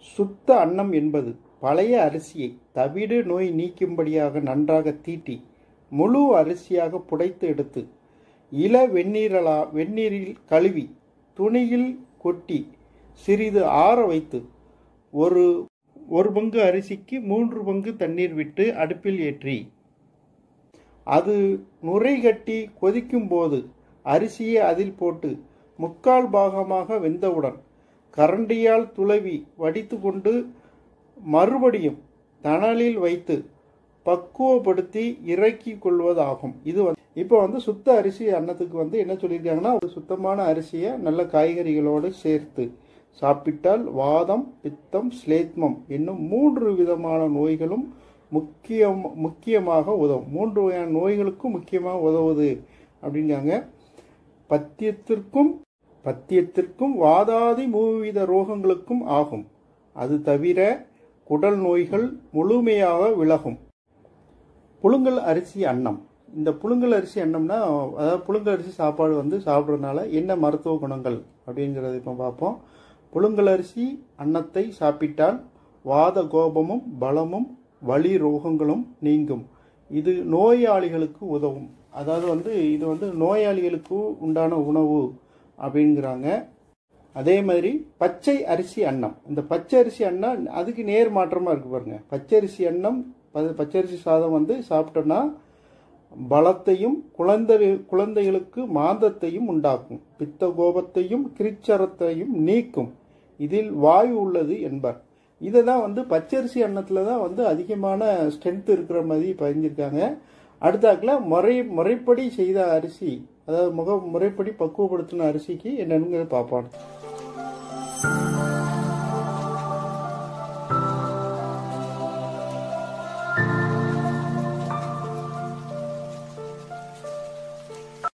சுத்த அன்னம் என்பது பழைய அரிசியை தவிடு நோய் நீக்கும்படியாக நன்றாக தீட்டி முழு அரிசியாக புடைத்து எடுத்து இள வெந்நீரலா வெந்நீரில் கழுவி துணியில் கொட்டி சிறிது ஆற வைத்து ஒரு ஒரு பங்கு அரிசிக்கு மூன்று பங்கு தண்ணீர் விட்டு அடுப்பில் ஏற்றி அது நுரை கட்டி கொதிக்கும் போது அரிசியை அதில் போட்டு முக்கால் பாகமாக வெந்தவுடன் கரண்டியால் துளவி வடித்து கொண்டு மறுபடியும் தணலில் வைத்து பக்குவப்படுத்தி இறக்கி கொள்வதாகும் இது வந்து இப்போ வந்து சுத்த அரிசி அன்னத்துக்கு வந்து என்ன சொல்லியிருக்காங்கன்னா ஒரு சுத்தமான அரிசியை நல்ல காய்கறிகளோடு சேர்த்து சாப்பிட்டால் வாதம் பித்தம் ஸ்லேத்மம் என்னும் மூன்று விதமான நோய்களும் முக்கியம் முக்கியமாக உதவும் மூன்று வகையான நோய்களுக்கும் முக்கியமாக உதவுது அப்படிங்காங்க பத்தியத்திற்கும் பத்தியத்திற்கும் வாதாதி மூவித ரோகங்களுக்கும் ஆகும் அது தவிர குடல் நோய்கள் முழுமையாக விலகும் புழுங்கல் அரிசி அன்னம் இந்த புழுங்கல் அரிசி அன்னம்னா அதாவது புழுங்கல் அரிசி சாப்பாடு வந்து சாப்பிட்றதுனால என்ன மருத்துவ குணங்கள் அப்படிங்கிறத இப்போ பார்ப்போம் புழுங்கல் அரிசி அன்னத்தை சாப்பிட்டால் வாத கோபமும் பலமும் வலி ரோகங்களும் நீங்கும் இது நோயாளிகளுக்கு உதவும் அதாவது வந்து இது வந்து நோயாளிகளுக்கு உண்டான உணவு அப்படிங்கிறாங்க அதே மாதிரி பச்சை அரிசி அன்னம் இந்த பச்சை அரிசி அன்னம் அதுக்கு நேர் மாற்றமாக இருக்கு பாருங்க பச்சை அரிசி அன்னம் ப- பச்சரிசி சாதம் வந்து சாப்பிட்டோன்னா பலத்தையும் குழந்தை குழந்தைகளுக்கு மாந்தத்தையும் உண்டாக்கும் பித்த கோபத்தையும் கிரிச்சரத்தையும் நீக்கும் இதில் வாயு உள்ளது என்பர் இதை தான் வந்து பச்சரிசி அன்னத்தில் தான் வந்து அதிகமான ஸ்ட்ரென்த் இருக்கிற மாதிரி பதிஞ்சிருக்காங்க அடுத்தாக்கில் முறை முறைப்படி செய்த அரிசி அதாவது முக முறைப்படி பக்குவப்படுத்தின அரிசிக்கு என்னென்னு பார்ப்பான்